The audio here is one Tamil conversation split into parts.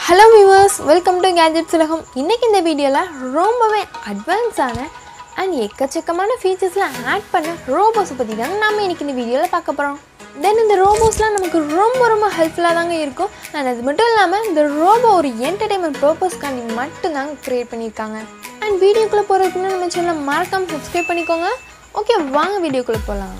hello viewers welcome to gadgets உலகம் இன்றைக்கி இந்த வீடியோவில் ரொம்பவே அட்வான்ஸான அண்ட் எக்கச்சக்கமான ஃபீச்சர்ஸ்லாம் ஆட் பண்ண ரோபோஸை பற்றி தாங்க நம்ம இன்றைக்கி இந்த வீடியோவில் பார்க்க போகிறோம் தென் இந்த ரோபோஸ்லாம் நமக்கு ரொம்ப ரொம்ப ஹெல்ப்ஃபுல்லாக தாங்க இருக்கும் அண்ட் அது மட்டும் இல்லாமல் இந்த ரோபோ ஒரு என்டர்டைன்மெண்ட் பர்பஸ்க்காண்டி மட்டும்தாங்க க்ரியேட் பண்ணியிருக்காங்க அண்ட் வீடியோக்குள்ளே போகிறதுக்கு முன்னாடி நம்ம சேனலை மறக்காமல் சப்ஸ்கிரைப் பண்ணிக்கோங்க ஓகே வாங்க வீடியோக்குள்ளே போகலாம்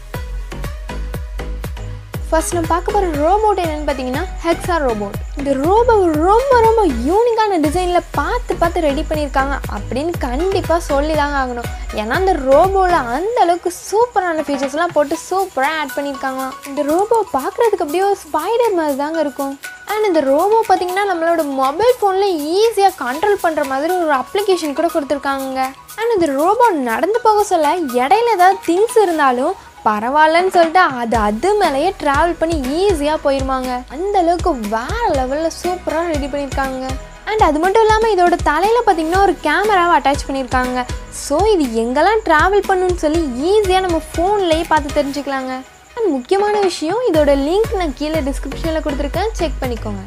ஃபர்ஸ்ட் நம்ம பார்க்க போகிற ரோபோட் என்னன்னு பார்த்தீங்கன்னா ஹெக்ஸா ரோபோட் இந்த ரோபோ ரொம்ப ரொம்ப யூனிக்கான டிசைனில் பார்த்து பார்த்து ரெடி பண்ணியிருக்காங்க அப்படின்னு கண்டிப்பாக சொல்லி தாங்க ஆகணும் ஏன்னா இந்த ரோபோவில் அந்த அளவுக்கு சூப்பரான ஃபீச்சர்ஸ்லாம் போட்டு சூப்பராக ஆட் பண்ணியிருக்காங்களாம் இந்த ரோபோ பார்க்குறதுக்கு அப்படியே ஒரு ஸ்பைடர் மாதிரி தாங்க இருக்கும் அண்ட் இந்த ரோபோ பார்த்தீங்கன்னா நம்மளோட மொபைல் ஃபோனில் ஈஸியாக கண்ட்ரோல் பண்ணுற மாதிரி ஒரு அப்ளிகேஷன் கூட கொடுத்துருக்காங்க அண்ட் இந்த ரோபோ நடந்து போக சொல்ல இடையில ஏதாவது திங்ஸ் இருந்தாலும் பரவாயில்லன்னு சொல்லிட்டு அது அது மேலேயே ட்ராவல் பண்ணி ஈஸியாக போயிருமாங்க அந்த அளவுக்கு வேற லெவலில் சூப்பராக ரெடி பண்ணியிருக்காங்க அண்ட் அது மட்டும் இல்லாமல் இதோட தலையில் பார்த்தீங்கன்னா ஒரு கேமராவை அட்டாச் பண்ணியிருக்காங்க ஸோ இது எங்கெல்லாம் ட்ராவல் பண்ணுன்னு சொல்லி ஈஸியாக நம்ம ஃபோன்லேயே பார்த்து தெரிஞ்சுக்கலாங்க அண்ட் முக்கியமான விஷயம் இதோட லிங்க் நான் கீழே டிஸ்கிரிப்ஷனில் கொடுத்துருக்கேன் செக் பண்ணிக்கோங்க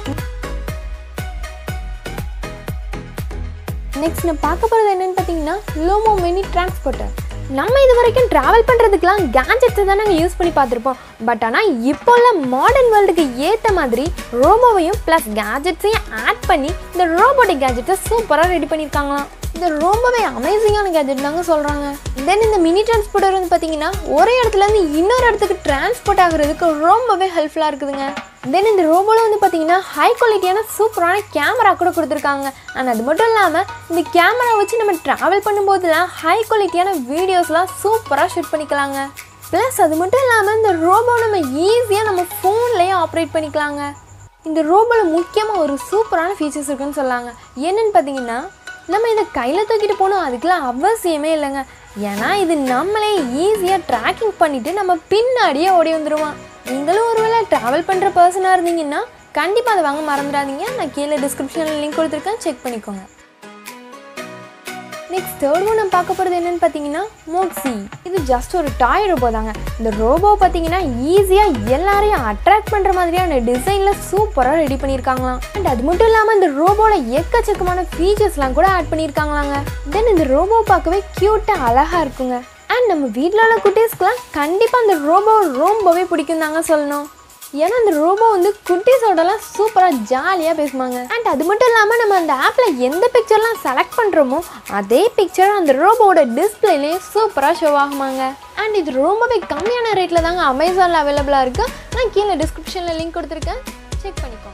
நெக்ஸ்ட் நான் பார்க்க போகிறது என்னன்னு பார்த்தீங்கன்னா லோமோ மினி டிரான்ஸ்போர்ட்டர் நம்ம இது வரைக்கும் ட்ராவல் பண்ணுறதுக்கெலாம் கேஜெட்ஸை தான் நாங்கள் யூஸ் பண்ணி பார்த்துருப்போம் பட் ஆனால் இப்போ உள்ள மாடர்ன் வேர்ல்டுக்கு ஏற்ற மாதிரி ரோபோவையும் ப்ளஸ் கேஜெட்ஸையும் ஆட் பண்ணி இந்த ரோபோட்டிக் கேஜெட்ஸை சூப்பராக ரெடி பண்ணியிருக்காங்களாம் இது ரொம்பவே அமேசிங்கான கேஜெட் தாங்க சொல்கிறாங்க தென் இந்த மினி டிரான்ஸ்போர்ட்டர் வந்து பார்த்தீங்கன்னா ஒரே இடத்துலேருந்து இன்னொரு இடத்துக்கு டிரான்ஸ்போர்ட் ஆகுறதுக்கு ரொம்பவே ஹெல்ப்ஃபுல்லாக இருக்குதுங்க தென் இந்த ரோபோவில் வந்து பார்த்தீங்கன்னா ஹை குவாலிட்டியான சூப்பரான கேமரா கூட கொடுத்துருக்காங்க அண்ட் அது மட்டும் இல்லாமல் இந்த கேமரா வச்சு நம்ம ட்ராவல் பண்ணும்போதுலாம் ஹை குவாலிட்டியான வீடியோஸ்லாம் சூப்பராக ஷூட் பண்ணிக்கலாங்க ப்ளஸ் அது மட்டும் இல்லாமல் இந்த ரோபோ நம்ம ஈஸியாக நம்ம ஃபோன்லேயே ஆப்ரேட் பண்ணிக்கலாங்க இந்த ரோபோவில் முக்கியமாக ஒரு சூப்பரான ஃபீச்சர்ஸ் இருக்குன்னு சொல்லாங்க என்னன்னு பார்த்தீங்கன்னா நம்ம இதை கையில் தூக்கிட்டு போகணும் அதுக்கெலாம் அவசியமே இல்லைங்க ஏன்னா இது நம்மளே ஈஸியாக ட்ராக்கிங் பண்ணிவிட்டு நம்ம பின்னாடியே ஓடி வந்துடுவான் நீங்களும் ஒருவேளை ட்ராவல் பண்ணுற பர்சனாக இருந்தீங்கன்னா கண்டிப்பாக அதை வாங்க மறந்துடாதீங்க நான் கீழே டிஸ்கிரிப்ஷனில் லிங்க் கொடுத்துருக்கேன் செக் பண்ணிக்கோங்க நெக்ஸ்ட் தேர்ட் ஒன் நம்ம பார்க்க போகிறது என்னன்னு பார்த்தீங்கன்னா மோக்ஸி இது ஜஸ்ட் ஒரு டாய் ரோபோ தாங்க இந்த ரோபோ பார்த்தீங்கன்னா ஈஸியாக எல்லாரையும் அட்ராக்ட் பண்ணுற மாதிரியான டிசைனில் சூப்பராக ரெடி பண்ணியிருக்காங்களாம் அண்ட் அது மட்டும் இல்லாமல் இந்த ரோபோவில் எக்கச்சக்கமான ஃபீச்சர்ஸ்லாம் கூட ஆட் பண்ணியிருக்காங்களாங்க தென் இந்த ரோபோ பார்க்கவே க்யூட்டாக அழகாக இருக்குங்க அண்ட் நம்ம வீட்டில் உள்ள குட்டீஸ்க்குலாம் கண்டிப்பாக இந்த ரோபோ ரொம்பவே பிடிக்கும் தாங்க சொல்லணும் ஏன்னா அந்த ரோபோ வந்து குட்டீஸோடலாம் சூப்பராக ஜாலியாக பேசுவாங்க அண்ட் அது மட்டும் இல்லாமல் நம்ம அந்த ஆப்பில் எந்த பிக்சர்லாம் செலக்ட் பண்ணுறோமோ அதே பிக்சர் அந்த ரோபோவோட டிஸ்பிளேலேயும் சூப்பராக ஷோ ஆகுமாங்க அண்ட் இது ரொம்பவே கம்மியான ரேட்டில் தாங்க அமேசானில் அவைலபிளாக இருக்குது நான் கீழே டிஸ்கிரிப்ஷனில் லிங்க் கொடுத்துருக்கேன் செக் பண்ணிக்கோங்க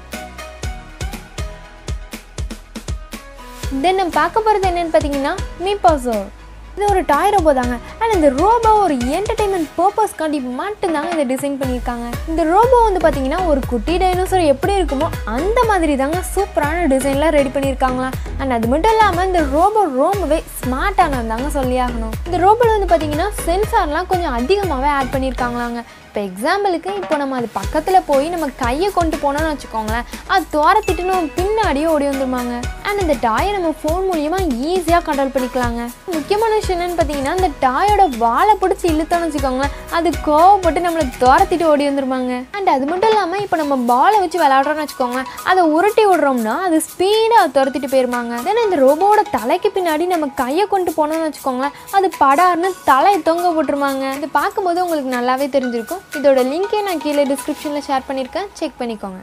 தென் நம்ம பார்க்க போகிறது என்னன்னு பார்த்தீங்கன்னா மீபாசோ இது ஒரு டாய் ரோபோ தாங்க அண்ட் இந்த ரோபோ ஒரு என்டர்டைன்மெண்ட் பர்பஸ்க்காண்டி மட்டும்தாங்க இதை டிசைன் பண்ணியிருக்காங்க இந்த ரோபோ வந்து பார்த்தீங்கன்னா ஒரு குட்டி டைனோசர் எப்படி இருக்குமோ அந்த மாதிரி தாங்க சூப்பரான டிசைன்லாம் ரெடி பண்ணியிருக்காங்களா அண்ட் அது மட்டும் இல்லாமல் இந்த ரோபோ ரொம்பவே ஸ்மார்ட்டானது தாங்க சொல்லி ஆகணும் இந்த ரோபோவில் வந்து பார்த்தீங்கன்னா சென்சார்லாம் கொஞ்சம் அதிகமாகவே ஆட் பண்ணியிருக்காங்களாங்க இப்போ எக்ஸாம்பிளுக்கு இப்போ நம்ம அது பக்கத்தில் போய் நம்ம கையை கொண்டு போனோம்னு வச்சுக்கோங்களேன் அது துரத்திட்டு நம்ம பின்னாடியே ஓடி வந்துருமாங்க அண்ட் இந்த டாயை நம்ம ஃபோன் மூலியமாக ஈஸியாக கண்ட்ரோல் பண்ணிக்கலாங்க முக்கியமான விஷயம் என்னன்னு பார்த்தீங்கன்னா இந்த டாயோட வாழை பிடிச்சி இழுத்தோம்னு வச்சுக்கோங்களேன் அது கோவப்பட்டு நம்மளை துரத்திட்டு ஓடி வந்துருமாங்க அண்ட் அது மட்டும் இல்லாமல் இப்போ நம்ம பாலை வச்சு விளையாடுறோம்னு வச்சுக்கோங்களேன் அதை உருட்டி விடுறோம்னா அது ஸ்பீடாக துரத்திட்டு போயிருமாங்க தென் இந்த ரோபோவோட தலைக்கு பின்னாடி நம்ம கையை கொண்டு போனோம்னு வச்சுக்கோங்களேன் அது படார்னு தலையை தொங்க போட்டுருமாங்க இது பார்க்கும்போது உங்களுக்கு நல்லாவே தெரிஞ்சிருக்கும் இதோட லிங்கை நான் கீழே டிஸ்கிரிப்ஷனில் ஷேர் பண்ணியிருக்கேன் செக் பண்ணிக்கோங்க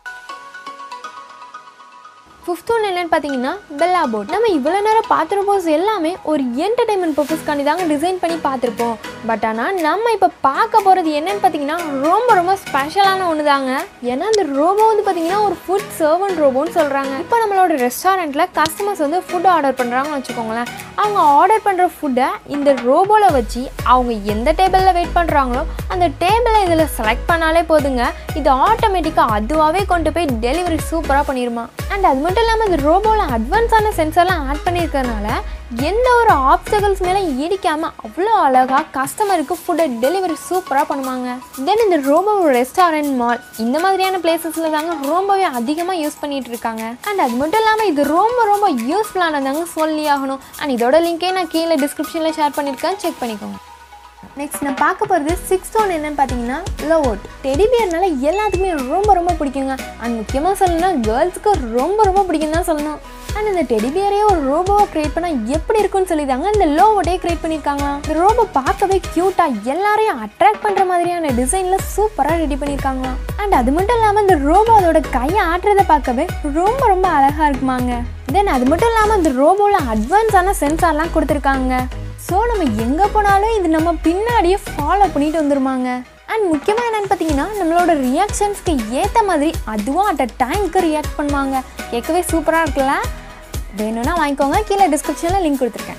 ஃபிஃப்த் ஒன் என்னன்னு பார்த்தீங்கன்னா பெல்லா போட் நம்ம இவ்வளோ நேரம் பார்த்துருப்போம் எல்லாமே ஒரு என்டர்டைன்மெண்ட் பர்பஸ்க்காண்டி தாங்க டிசைன் பண்ணி பார்த்துருப்போம் பட் ஆனால் நம்ம இப்போ பார்க்க போகிறது என்னன்னு பார்த்தீங்கன்னா ரொம்ப ரொம்ப ஸ்பெஷலான ஒன்று தாங்க ஏன்னா இந்த ரோபோ வந்து பார்த்தீங்கன்னா ஒரு ஃபுட் சர்வன்ட் ரோபோன்னு சொல்கிறாங்க இப்போ நம்மளோட ரெஸ்டாரண்ட்டில் கஸ்டமர்ஸ் வந்து ஃபுட் ஆர்டர் பண்ணுறாங்கன்னு வச்சுக்கோங்களேன் அவங்க ஆர்டர் பண்ணுற ஃபுட்டை இந்த ரோபோவில் வச்சு அவங்க எந்த டேபிளில் வெயிட் பண்ணுறாங்களோ அந்த டேபிளை இதில் செலக்ட் பண்ணாலே போதுங்க இது ஆட்டோமேட்டிக்காக அதுவாகவே கொண்டு போய் டெலிவரி சூப்பராக பண்ணிடுமா அண்ட் அது மட்டும் இல்லாமல் இந்த ரோபோவில் அட்வான்ஸான சென்சர்லாம் ஆட் பண்ணியிருக்கறனால எந்த ஒரு ஆப்ஸ்டகல்ஸ் மேலே இடிக்காமல் அவ்வளோ அழகாக கஸ்டமருக்கு ஃபுட்டை டெலிவரி சூப்பராக பண்ணுவாங்க தென் இந்த ரோபோ ரெஸ்டாரண்ட் மால் இந்த மாதிரியான பிளேசஸில் தாங்க ரொம்பவே அதிகமாக யூஸ் பண்ணிட்டு இருக்காங்க அண்ட் அது மட்டும் இல்லாமல் இது ரொம்ப ரொம்ப யூஸ்ஃபுல்லானதாங்க சொல்லி ஆகணும் அண்ட் இதோட லிங்கே நான் கீழே டிஸ்கிரிப்ஷனில் ஷேர் பண்ணியிருக்கேன் செக் பண்ணிக்கோங்க நெக்ஸ்ட் நான் பார்க்க போகிறது சிக்ஸ்த் ஒன் என்னன்னு பார்த்தீங்கன்னா லோவோட் டெடி பியர்னால எல்லாத்துக்குமே ரொம்ப ரொம்ப பிடிக்குங்க அண்ட் முக்கியமாக சொல்லணும்னா கேர்ள்ஸுக்கு ரொம்ப ரொம்ப பிடிக்கும் தான் சொல்லணும் அண்ட் இந்த டெடி பியரையே ஒரு ரோபோவை கிரியேட் பண்ணால் எப்படி இருக்கும்னு சொல்லிதாங்க இந்த லோவோட்டையே கிரியேட் பண்ணியிருக்காங்க இந்த ரோபோ பார்க்கவே க்யூட்டாக எல்லாரையும் அட்ராக்ட் பண்ணுற மாதிரியான டிசைனில் சூப்பராக ரெடி பண்ணியிருக்காங்க அண்ட் அது மட்டும் இல்லாமல் இந்த ரோபோ அதோட கையை ஆட்டுறதை பார்க்கவே ரொம்ப ரொம்ப அழகாக இருக்குமாங்க தென் அது மட்டும் இல்லாமல் இந்த ரோபோவில் அட்வான்ஸான சென்சார்லாம் கொடுத்துருக்காங்க ஸோ நம்ம எங்கே போனாலும் இது நம்ம பின்னாடியே ஃபாலோ பண்ணிட்டு வந்துருமாங்க அண்ட் முக்கியமாக என்னென்னு பார்த்தீங்கன்னா நம்மளோட ரியாக்ஷன்ஸ்க்கு ஏற்ற மாதிரி அதுவும் அட் அ டைமுக்கு ரியாக்ட் பண்ணுவாங்க கேட்கவே சூப்பராக இருக்குல்ல வேணும்னா வாங்கிக்கோங்க கீழே டிஸ்கிரிப்ஷனில் லிங்க் கொடுத்துருக்கேன்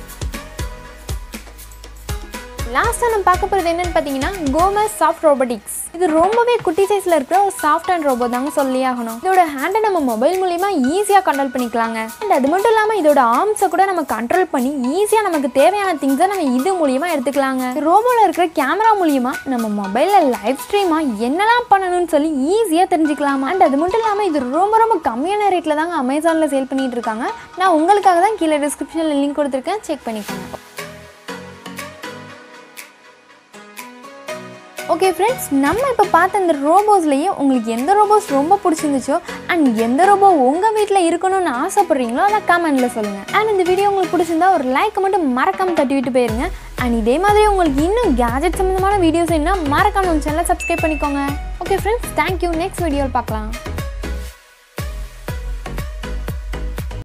லாஸ்ட்டாக நம்ம பார்க்க போகிறது என்னென்னு பார்த்தீங்கன்னா கோமஸ் சாஃப்ட் ரோபோட்டிக்ஸ் இது ரொம்பவே குட்டி சைஸில் இருக்கிற ஒரு சாஃப்ட் அண்ட் ரோபோ தாங்க சொல்லி ஆகணும் இதோட ஹேண்டை நம்ம மொபைல் மூலிமா ஈஸியாக கண்ட்ரோல் பண்ணிக்கலாங்க அண்ட் அது மட்டும் இல்லாமல் இதோட ஆர்ம்ஸை கூட நம்ம கண்ட்ரோல் பண்ணி ஈஸியாக நமக்கு தேவையான திங்ஸை நம்ம இது மூலியமா எடுத்துக்கலாங்க ரோபோவில் இருக்கிற கேமரா மூலியமா நம்ம மொபைலில் லைவ் ஸ்ட்ரீமாக என்னெல்லாம் பண்ணணும்னு சொல்லி ஈஸியாக தெரிஞ்சுக்கலாமா அண்ட் அது மட்டும் இல்லாமல் இது ரொம்ப ரொம்ப கம்மியான ரேட்டில் தாங்க அமேசானில் சேல் பண்ணிட்டு இருக்காங்க நான் உங்களுக்காக தான் கீழே டிஸ்கிரிப்ஷனில் லிங்க் கொடுத்துருக்கேன் செக் பண்ணிக்கோங்க ஓகே ஃப்ரெண்ட்ஸ் நம்ம இப்போ பார்த்த இந்த ரோபோஸ்லேயே உங்களுக்கு எந்த ரோபோஸ் ரொம்ப பிடிச்சிருந்துச்சோ அண்ட் எந்த ரோபோ உங்கள் வீட்டில் இருக்கணும்னு ஆசைப்படுறீங்களோ அதை கமெண்ட்டில் சொல்லுங்கள் அண்ட் இந்த வீடியோ உங்களுக்கு பிடிச்சிருந்தா ஒரு லைக் மட்டும் மறக்காமல் தட்டி விட்டு போயிருங்க அண்ட் இதே மாதிரி உங்களுக்கு இன்னும் கேஜெட் சம்மந்தமான வீடியோஸ் என்ன மறக்காம நம்ம சேனலை சப்ஸ்கிரைப் பண்ணிக்கோங்க ஓகே ஃப்ரெண்ட்ஸ் தேங்க்யூ நெக்ஸ்ட் வீடியோவில் பார்க்கலாம்